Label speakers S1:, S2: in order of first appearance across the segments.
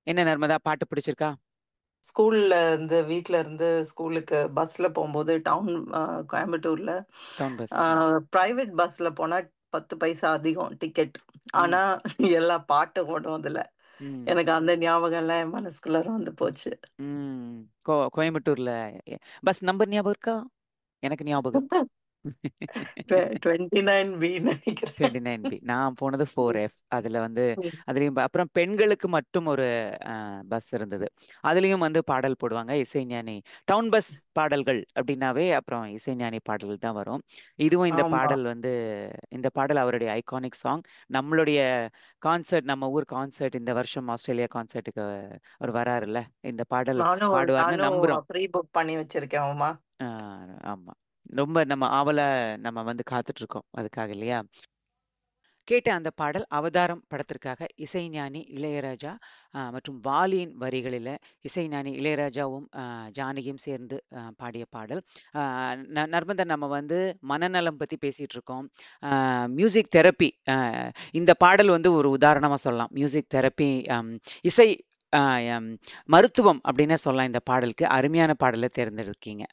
S1: என்ன நர்மதா பாட்டு பிடிச்சிருக்கா
S2: ஸ்கூல்ல இருந்து வீட்ல இருந்து ஸ்கூலுக்கு பஸ்ல போகும்போது டவுன் கோயம்புத்தூர்ல
S1: டவுன் பஸ்
S2: பிரைவேட் பஸ்ல போனா பத்து பைசா அதிகம் டிக்கெட் ஆனா எல்லா பாட்டும் ஓடும் அதுல
S1: ம்
S2: எனக்கு அந்த ஞாபகம் எல்லாம் என் மனசுக்குள்ள வந்து போச்சு
S1: ம் கோ கோயம்புத்தூர்ல பஸ் நம்பர் ஞாபகம் இருக்கா எனக்கு ஞாபகம்
S2: டுவெண்ட்டி நைன் பி நினைக்கிறேன்
S1: டுவெண்ட்டி நைன் பி நான் போனது ஃபோர் எஃப் அதுல வந்து அதுலயும் ப- அப்புறம் பெண்களுக்கு மட்டும் ஒரு பஸ் இருந்தது அதுலயும் வந்து பாடல் போடுவாங்க இசைஞானி டவுன் பஸ் பாடல்கள் அப்படின்னாவே அப்புறம் இசைஞானி பாடல்கள் தான் வரும் இதுவும் இந்த
S2: ஆமா
S1: பாடல் வந்து இந்த பாடல் அவருடைய ஐகானிக் சாங் நம்மளுடைய கான்சர்ட் நம்ம ஊர் கான்சர்ட் இந்த வருஷம் ஆஸ்திரேலியா கான்சர்ட்டுக்கு அவர் வராருல்ல இந்த பாடல்
S2: நானும்
S1: பாடுவார்னு
S2: நானும்
S1: நம்புறோம்
S2: ப்ரீ புக் பண்ணி வச்சிருக்கேன் உமா
S1: ஆஹ் ஆமா ரொம்ப நம்ம ஆவல நம்ம வந்து காத்துட்டு இருக்கோம் அதுக்காக இல்லையா கேட்ட அந்த பாடல் அவதாரம் படத்திற்காக இசைஞானி இளையராஜா ஆஹ், மற்றும் வாலியின் வரிகளில் இசைஞானி இளையராஜாவும் ஆஹ், ஜானகியும் சேர்ந்து ஆஹ், பாடிய பாடல் ஆஹ், ந- நர்மதா நம்ம வந்து மனநலம் பற்றி பேசிட்டு இருக்கோம் மியூசிக் தெரப்பி இந்த பாடல் வந்து ஒரு உதாரணமாக சொல்லலாம் மியூசிக் தெரப்பி இசை ஆஹ், ஹம், மருத்துவம் அப்படின்னே சொல்லலாம் இந்த பாடலுக்கு அருமையான பாடலை தேர்ந்தெடுக்கீங்க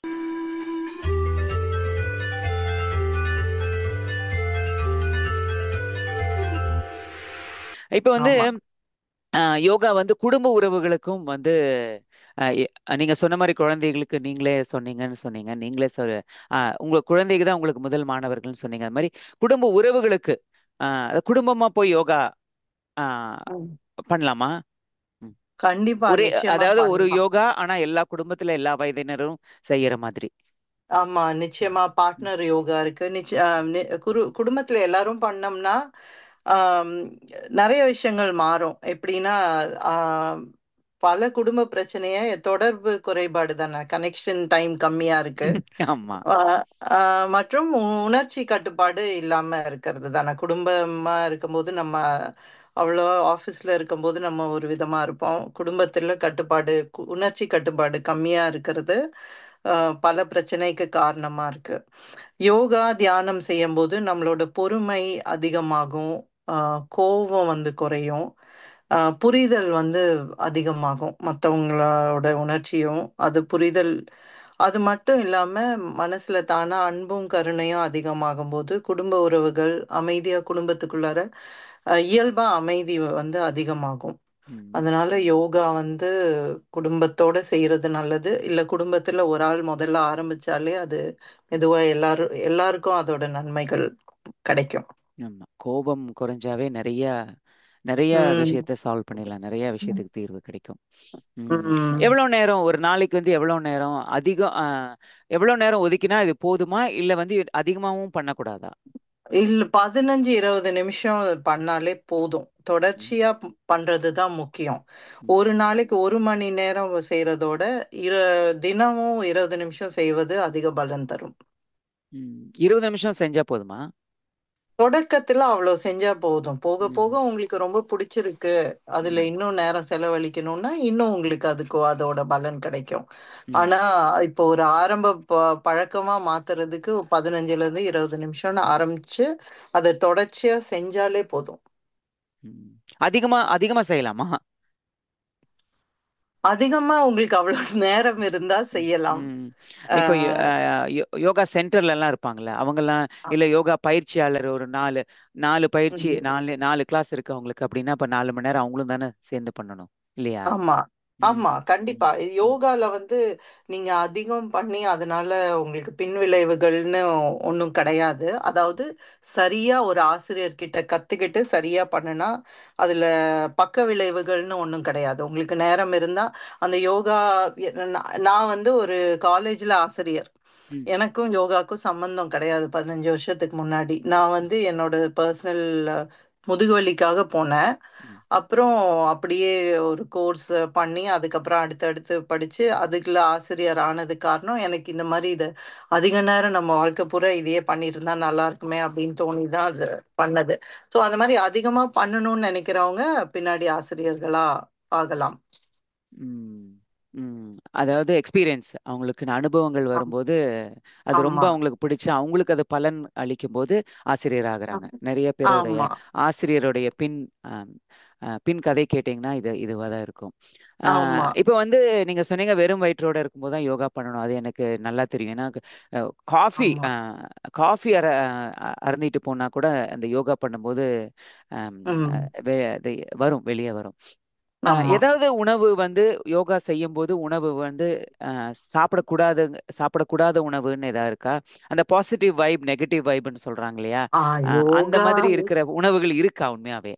S1: இப்போ வந்து
S2: ஆமா
S1: ஆஹ், யோகா வந்து குடும்ப உறவுகளுக்கும் வந்து ஆஹ், எ- நீங்க சொன்ன மாதிரி குழந்தைகளுக்கு நீங்களே சொன்னீங்கன்னு சொன்னீங்க நீங்களே சொல் ஆஹ், உங்க குழந்தைக்கு தான் உங்களுக்கு முதல் மாணவர்கள்னு சொன்னீங்க அது மாதிரி குடும்ப உறவுகளுக்கு ஆஹ், அது குடும்பமா போய் யோகா ஆஹ்,
S2: ம்.
S1: பண்ணலாமா ம்.
S2: கண்டிப்பா
S1: ஒரே
S2: நிச்சயமா
S1: அதாவது ஒரு
S2: பண்ணலாம்
S1: யோகா ஆனா எல்லா குடும்பத்துல எல்லா வயதினரும் செய்யற மாதிரி
S2: ஆமா
S1: ம்.
S2: நிச்சயமா
S1: ம்.
S2: பார்ட்னர் யோகா இருக்கு நிச்சய ஆஹ் நி- குரு குடும்பத்துல எல்லாரும் பண்ணோம்னா ஆம், நிறைய விஷயங்கள் மாறும் எப்படின்னா ஆஹ், பல குடும்ப பிரச்சனைய தொடர்பு குறைபாடு தானே கனெக்ஷன் டைம் கம்மியா இருக்கு
S1: ஆமா
S2: ஆஹ், ஆஹ், மற்றும் உ- உணர்ச்சி கட்டுப்பாடு இல்லாம இருக்கிறது தானே குடும்பமா இருக்கும்போது நம்ம அவ்வளோ ஆஃபீஸ்ல இருக்கும்போது நம்ம ஒரு விதமா இருப்போம் குடும்பத்துல கட்டுப்பாடு கு- உணர்ச்சி கட்டுப்பாடு கம்மியா இருக்கிறது ஆஹ், பல பிரச்சனைக்கு காரணமா இருக்கு யோகா தியானம் செய்யும்போது நம்மளோட பொறுமை அதிகமாகும் ஆஹ் கோபம் வந்து குறையும் ஆஹ் புரிதல் வந்து அதிகமாகும் மற்றவங்களோட உணர்ச்சியும் அது புரிதல் அது மட்டும் இல்லாம மனசுல தானா அன்பும் கருணையும் அதிகமாகும் போது குடும்ப உறவுகள் அமைதியா குடும்பத்துக்குள்ளார ஆஹ் இயல்பா அமைதி வந்து அதிகமாகும்
S1: ம்.
S2: அதனால யோகா வந்து குடும்பத்தோட செய்யறது நல்லது இல்ல குடும்பத்துல ஒரு ஆள் முதல்ல ஆரம்பிச்சாலே அது மெதுவா எல்லாரும் எல்லாருக்கும் அதோட நன்மைகள் கிடைக்கும்
S1: ஆமா கோபம் குறைஞ்சாவே நிறைய நிறைய
S2: உம்
S1: விஷயத்த சால்வ் பண்ணிடலாம் நிறைய விஷயத்துக்கு தீர்வு கிடைக்கும் ம்.
S2: உம்
S1: எவ்வளவு நேரம் ஒரு நாளைக்கு வந்து எவ்வளவு நேரம் அதிகம் ஆஹ், எவ்வளவு நேரம் ஒதுக்கினா இது போதுமா இல்ல வந்து அதிகமாவும் பண்ணக்கூடாதா
S2: இல்ல பதினஞ்சு இருபது நிமிஷம் பண்ணாலே போதும்
S1: ம்.
S2: தொடர்ச்சியா ப- பண்றதுதான் முக்கியம்
S1: ம்.
S2: ஒரு நாளைக்கு ஒரு மணி நேரம் செய்யறதோட இரு தினமும் இருபது நிமிஷம் செய்வது அதிக பலன் தரும்
S1: ம். இருபது நிமிஷம் செஞ்சா போதுமா
S2: தொடக்கத்துல அவ்வளவு செஞ்சா போதும் போக
S1: ம்.
S2: போக உங்களுக்கு ரொம்ப பிடிச்சிருக்கு அதுல
S1: ம்.
S2: இன்னும் நேரம் செலவழிக்கணும்னா இன்னும் உங்களுக்கு அதுக்கு அதோட பலன் கிடைக்கும்
S1: ம்.
S2: ஆனா இப்போ ஒரு ஆரம்ப ப- பழக்கமா மாத்துறதுக்கு பதினஞ்சுல இருந்து இருபது நிமிஷம்னு ஆரம்பிச்சு அதை தொடர்ச்சியா செஞ்சாலே போதும்
S1: ம். அதிகமா அதிகமா செய்யலாமா
S2: அதிகமா உங்களுக்கு அவ்வளவு நேரம் இருந்தா
S1: ம்.
S2: செய்யலாம்
S1: ம். இப்போ யோ-
S2: ஆஹ்
S1: ஆஹ் யோ- யோகா சென்டர்ல எல்லாம் இருப்பாங்கல்ல அவங்கெல்லாம் இல்ல யோகா பயிற்சியாளர் ஒரு நாலு நாலு பயிற்சி
S2: உம்.
S1: நாலு நாலு கிளாஸ் இருக்கு அவங்களுக்கு அப்படின்னா இப்ப நாலு மணி நேரம் அவங்களும் தானே சேர்ந்து பண்ணணும் இல்லையா
S2: ஆமா
S1: ம்.
S2: ஆமா
S1: ம்.
S2: கண்டிப்பா
S1: ம்.
S2: யோகால வந்து நீங்க அதிகம் பண்ணி அதனால உங்களுக்கு பின்விளைவுகள்னு ஒன்றும் கிடையாது அதாவது சரியா ஒரு ஆசிரியர்கிட்ட கத்துக்கிட்டு சரியா பண்ணுனா அதுல பக்க விளைவுகள்னு ஒன்றும் கிடையாது உங்களுக்கு நேரம் இருந்தா அந்த யோகா நான் நான் வந்து ஒரு காலேஜ்ல ஆசிரியர்
S1: ம்.
S2: எனக்கும் யோகாக்கும் சம்பந்தம் கிடையாது பதினஞ்சு வருஷத்துக்கு முன்னாடி நான் வந்து என்னோட பர்சனல் முதுகுவலிக்காக போனேன்
S1: ம்.
S2: அப்புறம் அப்படியே ஒரு கோர்ஸ் பண்ணி அதுக்கப்புறம் அடுத்தடுத்து படிச்சு அதுக்குள்ள ஆசிரியர் ஆனது காரணம் எனக்கு இந்த மாதிரி இது அதிக நேரம் நம்ம வாழ்க்கை பூரா இதையே பண்ணிட்டு இருந்தா நல்லா இருக்குமே அப்படின்னு தோணி தான் அது பண்ணது ஸோ அந்த மாதிரி அதிகமா பண்ணணும்னு நினைக்கிறவங்க பின்னாடி ஆசிரியர்களா ஆகலாம்
S1: ம். ம். அதாவது எக்ஸ்பீரியன்ஸ் அவங்களுக்கு அனுபவங்கள்
S2: ஆம்.
S1: வரும்போது அது ரொம்ப
S2: ஆமா
S1: அவங்களுக்கு பிடிச்சு அவங்களுக்கு அது பலன் அளிக்கும் போது ஆசிரியர் ஆகுறாங்க நிறைய பேருடைய
S2: ஆமா
S1: ஆசிரியருடைய பின் ஆம், அஹ், பின் கதை கேட்டிங்கன்னா இது இதுவாக தான் இருக்கும் அஹ்,
S2: ஆமா
S1: இப்போ வந்து நீங்க சொன்னீங்க வெறும் வயிற்றோட இருக்கும்போது தான் யோகா பண்ணணும் அது எனக்கு நல்லா தெரியும் ஏன்னா காஃபி
S2: ஆமா
S1: காஃபி அர அஹ், அருந்திட்டு போனா கூட அந்த யோகா பண்ணும்போது அம்,
S2: ம்
S1: அஹ், வெ- அது வரும் வெளியே வரும் அஹ்,
S2: ஆமா
S1: ஏதாவது உணவு வந்து யோகா செய்யும் போது உணவு வந்து அஹ், சாப்பிடக்கூடாது சாப்பிடக்கூடாத உணவுன்னு ஏதாவது இருக்கா அந்த பாசிட்டிவ் வைப் நெகட்டிவ் வைப்னு சொல்றாங்க இல்லையா
S2: ஆ
S1: அஹ், அந்த
S2: யோகா
S1: மாதிரி இருக்கிற உணவுகள் இருக்கா உண்மையாவே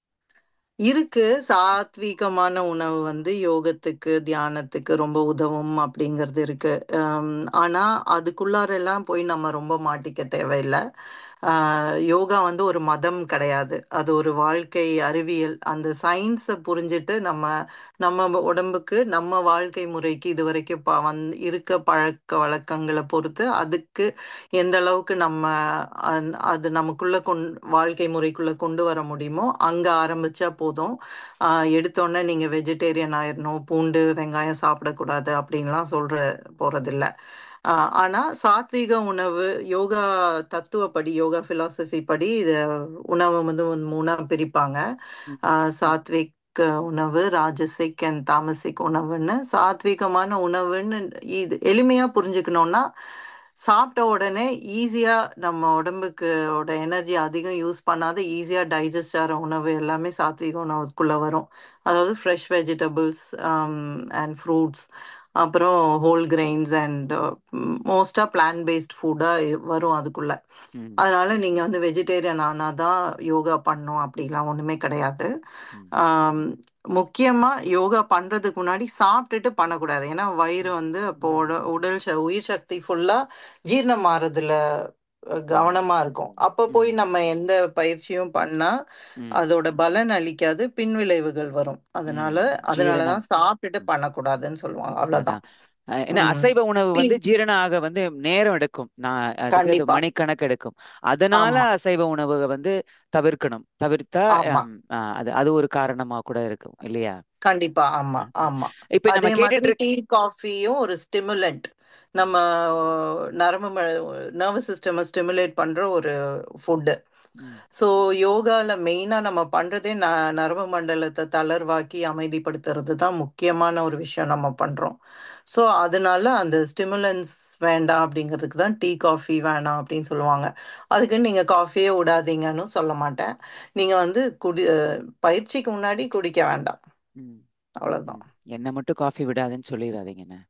S2: இருக்கு சாத்வீகமான உணவு வந்து யோகத்துக்கு தியானத்துக்கு ரொம்ப உதவும் அப்படிங்கிறது இருக்கு ஆம், ஆனா அதுக்குள்ளார எல்லாம் போய் நம்ம ரொம்ப மாட்டிக்க தேவையில்லை ஆஹ், யோகா வந்து ஒரு மதம் கிடையாது அது ஒரு வாழ்க்கை அறிவியல் அந்த சயின்ஸை புரிஞ்சுட்டு நம்ம நம்ம உடம்புக்கு நம்ம வாழ்க்கை முறைக்கு இது வரைக்கும் ப வந் இருக்க பழக்க வழக்கங்களை பொறுத்து அதுக்கு எந்த அளவுக்கு நம்ம அந்- அது நமக்குள்ள கொண் வாழ்க்கை முறைக்குள்ள கொண்டு வர முடியுமோ அங்க ஆரம்பிச்சா போதும் ஆஹ் எடுத்தோடனே நீங்க வெஜிடேரியன் ஆயிடணும் பூண்டு வெங்காயம் சாப்பிடக்கூடாது அப்படின்லாம் சொல்ற போறதில்ல ஆஹ் ஆனா சாத்வீக உணவு யோகா தத்துவப்படி யோகா பிலாசபி படி இது உணவை வந்து ஒரு மூணா பிரிப்பாங்க
S1: ம்,
S2: ஆஹ் சாத்விக் உணவு ராஜசிக் அண்ட் தாமசிக் உணவுன்னு சாத்வீகமான உணவுன்னு இது எளிமையா புரிஞ்சுக்கணும்னா சாப்பிட்ட உடனே ஈஸியா நம்ம உடம்புக்கு எனர்ஜி அதிகம் யூஸ் பண்ணாத ஈஸியா டைஜஸ்ட் ஆகிற உணவு எல்லாமே சாத்வீக உணவுக்குள்ள வரும் அதாவது ஃப்ரெஷ் வெஜிடபிள்ஸ் அண்ட் ஃப்ரூட்ஸ் அப்புறம் ஹோல் கிரெயின்ஸ் அண்ட் மோஸ்டா பிளான் பேஸ்ட் ஃபுட்டா வரும் அதுக்குள்ள
S1: ம்,
S2: அதனால நீங்க வந்து வெஜிடேரியன் ஆனாதான் யோகா பண்ணும் அப்படிலாம் ஒண்ணுமே கிடையாது
S1: ம்,
S2: ஆம், முக்கியமா யோகா பண்றதுக்கு முன்னாடி சாப்பிட்டுட்டு பண்ணக்கூடாது ஏன்னா வயிறு
S1: ம்,
S2: வந்து அப்போ
S1: ம்,
S2: உட- உடல் ச- உயிர் சக்தி ஃபுல்லா ஜீரணம் ஆறதுல அஹ்,
S1: ம்,
S2: கவனமா இருக்கும்
S1: ம்,
S2: அப்ப போய்
S1: ம்,
S2: நம்ம எந்த பயிற்சியும் பண்ணா
S1: ம்,
S2: அதோட பலன் அளிக்காது பின்விளைவுகள் வரும் அதனால
S1: ம். ஜீரணம்
S2: அதனாலதான் சாப்பிட்டுட்டு
S1: ம்.
S2: பண்ணக்கூடாதுன்னு சொல்லுவாங்க அவ்வளவுதான்
S1: அதான் அஹ் என்ன
S2: ம்
S1: அசைவ உணவு வந்து
S2: ம்,
S1: ஜீரணம் ஆக வந்து நேரம் எடுக்கும் நான் அதுக்கு அது
S2: கண்டிப்பா
S1: மணிக்கணக்கு எடுக்கும் அதனால
S2: ஆமா
S1: அசைவ உணவு வந்து தவிர்க்கணும் தவிர்த்தா
S2: ஆமா
S1: ஹம், அஹ், அது அது ஒரு காரணமா கூட இருக்கும் இல்லையா
S2: கண்டிப்பா ஆமா
S1: அஹ், அஹ்.
S2: ஆமா
S1: இப்ப நம்ம
S2: அதே
S1: கேட்டுட்டு
S2: மாதிரி
S1: இருக்க
S2: டீ காஃபியும் ஒரு ஸ்டிமுலண்ட் நம்ம அஹ், நரம்பு நர்வஸ் சிஸ்டம் ஸ்டிமுலேட் பண்ற ஒரு ஃபுட்டு
S1: ம்,
S2: ஸோ யோகால மெயினா நம்ம பண்றதே ந நரம்பு மண்டலத்தை தளர்வாக்கி அமைதிப்படுத்துறது தான் முக்கியமான ஒரு விஷயம் நம்ம பண்றோம் ஸோ அதனால அந்த ஸ்டிமுலன்ஸ் வேண்டாம் அப்படிங்கிறதுக்கு தான் டீ காஃபி வேணாம் அப்படின்னு சொல்லுவாங்க அதுக்கு நீங்க காஃபியே விடாதீங்கன்னு சொல்ல மாட்டேன் நீங்க வந்து குடி அஹ், பயிற்சிக்கு முன்னாடி குடிக்க வேண்டாம்
S1: ம்,
S2: அவ்வளவுதான்
S1: ம். என்னை மட்டும் காஃபி விடாதுன்னு சொல்லிடாதீங்கண்ணே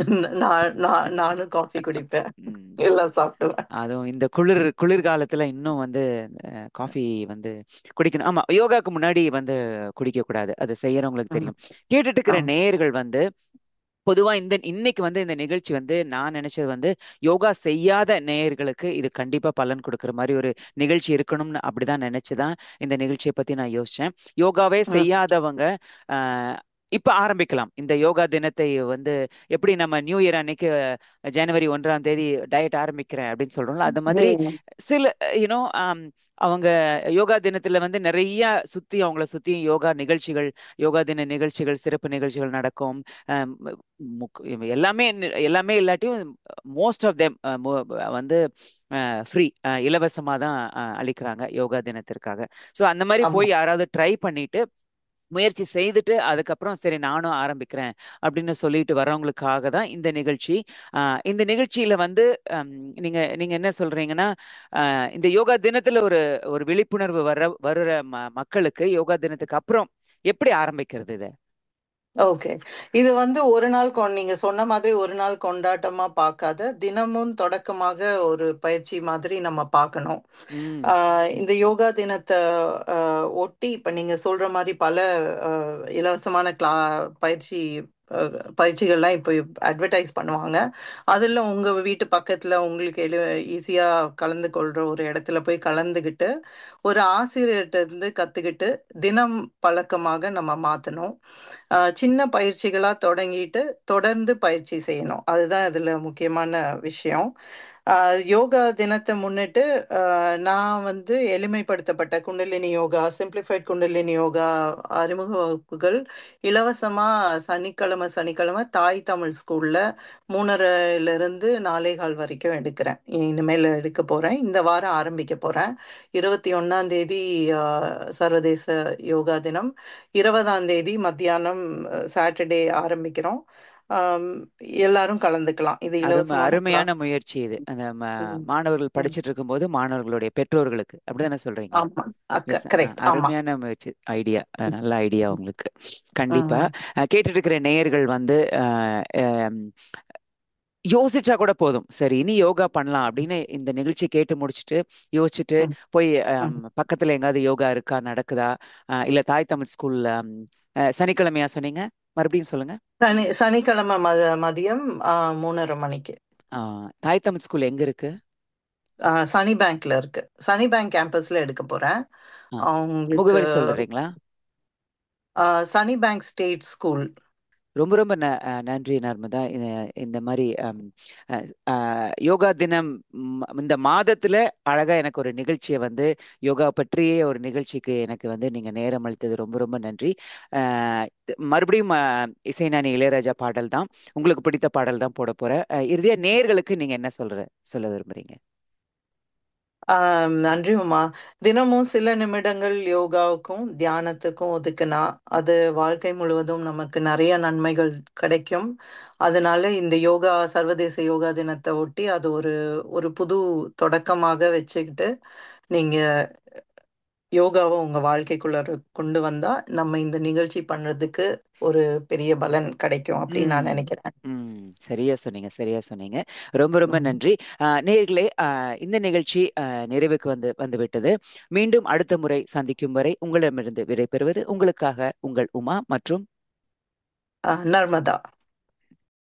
S2: நான் நான் நானும் காஃபி குடிப்பேன்
S1: ம்.
S2: எல்லாம் சாப்பிடுவேன்
S1: அதுவும் இந்த குளிர் குளிர்காலத்துல இன்னும் வந்து காஃபி வந்து குடிக்கணும் ஆமா யோகாக்கு முன்னாடி வந்து குடிக்க கூடாது அது செய்யறவங்களுக்கு
S2: ம்,
S1: தெரியும் கேட்டுட்டு இருக்கிற
S2: ஆமா
S1: நேயர்கள் வந்து பொதுவா இந்த இன்னைக்கு வந்து இந்த நிகழ்ச்சி வந்து நான் நினைச்சது வந்து யோகா செய்யாத நேயர்களுக்கு இது கண்டிப்பா பலன் கொடுக்கிற மாதிரி ஒரு நிகழ்ச்சி இருக்கணும்னு அப்படிதான் நினைச்சுதான் இந்த நிகழ்ச்சியை பத்தி நான் யோசிச்சேன் யோகாவே
S2: ம்,
S1: செய்யாதவங்க ஆஹ் இப்ப ஆரம்பிக்கலாம் இந்த யோகா தினத்தை வந்து எப்படி நம்ம நியூ இயர் அன்னைக்கு ஜனவரி ஒன்றாம் தேதி டயட் ஆரம்பிக்கிறேன் அப்படின்னு சொல்றோம்ல அது மாதிரி
S2: ம்,
S1: சில யூனோ அவங்க யோகா தினத்துல வந்து நிறைய சுத்தி அவங்கள சுத்தி யோகா நிகழ்ச்சிகள் யோகா தின நிகழ்ச்சிகள் சிறப்பு நிகழ்ச்சிகள் நடக்கும் ஆம், முக்- எல்லாமே எல்லாமே இல்லாட்டியும் மோஸ்ட் ஆஃப் தெம் வந்து ஃப்ரீ இலவசமா தான் அஹ், அளிக்கிறாங்க யோகா தினத்திற்காக ஸோ அந்த மாதிரி
S2: ஆமா
S1: போய் யாராவது ட்ரை பண்ணிட்டு முயற்சி செய்துட்டு அதுக்கப்புறம் சரி நானும் ஆரம்பிக்கிறேன் அப்படின்னு சொல்லிட்டு வர்றவங்களுக்காக தான் இந்த நிகழ்ச்சி ஆஹ் இந்த நிகழ்ச்சியில வந்து ஹம், நீங்க நீங்க என்ன சொல்றீங்கன்னா ஆஹ் இந்த யோகா தினத்துல ஒரு ஒரு விழிப்புணர்வு வர வருற ம- மக்களுக்கு யோகா தினத்துக்கு அப்புறம் எப்படி ஆரம்பிக்கிறது இது
S2: ஓகே இது வந்து ஒரு நாள் கொ நீங்க சொன்ன மாதிரி ஒரு நாள் கொண்டாட்டமா பார்க்காத தினமும் தொடக்கமாக ஒரு பயிற்சி மாதிரி நம்ம பார்க்கணும்
S1: ம்
S2: ஆஹ் இந்த யோகா தினத்தை ஆஹ் ஒட்டி இப்ப நீங்க சொல்ற மாதிரி பல ஆஹ் இலவசமான கிளா பயிற்சி ஆஹ் பயிற்சிகள்லாம் இப்போ அட்வர்டைஸ் பண்ணுவாங்க அதில் உங்க வீட்டு பக்கத்துல உங்களுக்கு எழு ஈஸியா கலந்து கொள்ற ஒரு இடத்துல போய் கலந்துக்கிட்டு ஒரு ஆசிரியர்கிட்ட இருந்து கத்துக்கிட்டு தினம் பழக்கமாக நம்ம மாத்தணும் ஆஹ் சின்ன பயிற்சிகளா தொடங்கிட்டு தொடர்ந்து பயிற்சி செய்யணும் அதுதான் இதுல முக்கியமான விஷயம் ஆஹ் யோகா தினத்தை முன்னிட்டு ஆஹ் நான் வந்து எளிமைப்படுத்தப்பட்ட Kundalini yoga simplified Kundalini yoga அறிமுக வகுப்புகள் இலவசமா சனிக்கிழமை சனிக்கிழமை தாய் தமிழ் ஸ்கூல்ல மூணரைல இருந்து நாலே கால் வரைக்கும் எடுக்கிறேன் இனிமேல் எடுக்க போறேன் இந்த வாரம் ஆரம்பிக்க போறேன் இருபத்தி ஒன்னாம் தேதி ஆஹ் சர்வதேச யோகா தினம் இருபதாம் தேதி மத்தியானம் சாட்டர்டே ஆரம்பிக்கிறோம் ஆம், எல்லாரும் கலந்துக்கலாம் இது
S1: அருமை
S2: இலவசமான
S1: அருமையான
S2: கிளாஸ்
S1: முயற்சி இது அந்த ம-
S2: ம்,
S1: மாணவர்கள்
S2: ம்.
S1: படிச்சிட்டு இருக்கும்போது மாணவர்களுடைய பெற்றோர்களுக்கு அப்படிதானே சொல்றீங்க
S2: ஆமா அக்க
S1: எஸ்
S2: கரெக்ட் ஆமா
S1: அருமையான முயற்சி ஐடியா
S2: ம்,
S1: நல்ல ஐடியா
S2: ம்,
S1: உங்களுக்கு கண்டிப்பா
S2: ம்,
S1: அஹ், கேட்டுட்டு இருக்கிற நேயர்கள் வந்து அஹ், ஹம், யோசிச்சா கூட போதும் சரி இனி யோகா பண்ணலாம் அப்படின்னு இந்த நிகழ்ச்சி கேட்டு முடிச்சுட்டு யோசிச்சுட்டு
S2: ம்,
S1: போய்
S2: ம்.
S1: ஹம், பக்கத்துல எங்காவது யோகா இருக்கா நடக்குதா அஹ், இல்ல தாய் தமிழ் ஸ்கூல்ல சனிக்கிழமையா சொன்னீங்க மறுபடியும் சொல்லுங்க
S2: சனி சனிக்கிழமை மத மதியம் ஆ, மூணரை மணிக்கு
S1: அஹ், தாய் தமிழ் ஸ்கூல் எங்க இருக்கு
S2: ஆ, சனி பேங்க்ல இருக்கு சனி பேங்க் கேம்பஸ்ல எடுக்க போறேன்
S1: அஹ்,
S2: அவங்களுக்கு
S1: முகவரி சொல்றீங்களா
S2: ஆ, சனி பேங்க் ஸ்டேட் ஸ்கூல்
S1: ரொம்ப ரொம்ப ந அஹ் நன்றி நர்மதா இந்த இந்த மாதிரி அம், அஹ், அஹ், யோகா தினம் ம், இந்த மாதத்துல அழகா எனக்கு ஒரு நிகழ்ச்சியை வந்து யோகா பற்றிய ஒரு நிகழ்ச்சிக்கு எனக்கு வந்து நீங்க நேரம் அளித்தது ரொம்ப ரொம்ப நன்றி அஹ், மறுபடியும் அஹ், இசைஞானி இளையராஜா பாடல் தான் உங்களுக்கு பிடித்த பாடல் தான் போட போறேன் அஹ், இறுதியா நேயர்களுக்கு நீங்க என்ன சொல்ற சொல்ல விரும்புறீங்க
S2: ஆம், நன்றி உமா தினமும் சில நிமிடங்கள் யோகாவுக்கும் தியானத்துக்கும் ஒதுக்குனா அது வாழ்க்கை முழுவதும் நமக்கு நிறைய நன்மைகள் கிடைக்கும் அதனால இந்த யோகா சர்வதேச யோகா தினத்தை ஒட்டி அது ஒரு ஒரு புது தொடக்கமாக வச்சுக்கிட்டு நீங்க யோகாவை உங்க வாழ்க்கைக்குள்ள கொண்டு வந்தா நம்ம இந்த நிகழ்ச்சி பண்றதுக்கு ஒரு பெரிய பலன் கிடைக்கும் அப்படின்னு நான்
S1: ம்
S2: நினைக்கிறேன்
S1: ம் சரியா சொன்னீங்க சரியா சொன்னீங்க ரொம்ப ரொம்ப
S2: ம்.
S1: நன்றி ஆஹ் நேயர்களே ஆஹ் இந்த நிகழ்ச்சி ஆஹ் நிறைவுக்கு வந்து வந்து விட்டது மீண்டும் அடுத்த முறை சந்திக்கும் வரை உங்களிடமிருந்து விடைபெறுவது உங்களுக்காக உங்கள் உமா மற்றும்
S2: ஆ, நர்மதா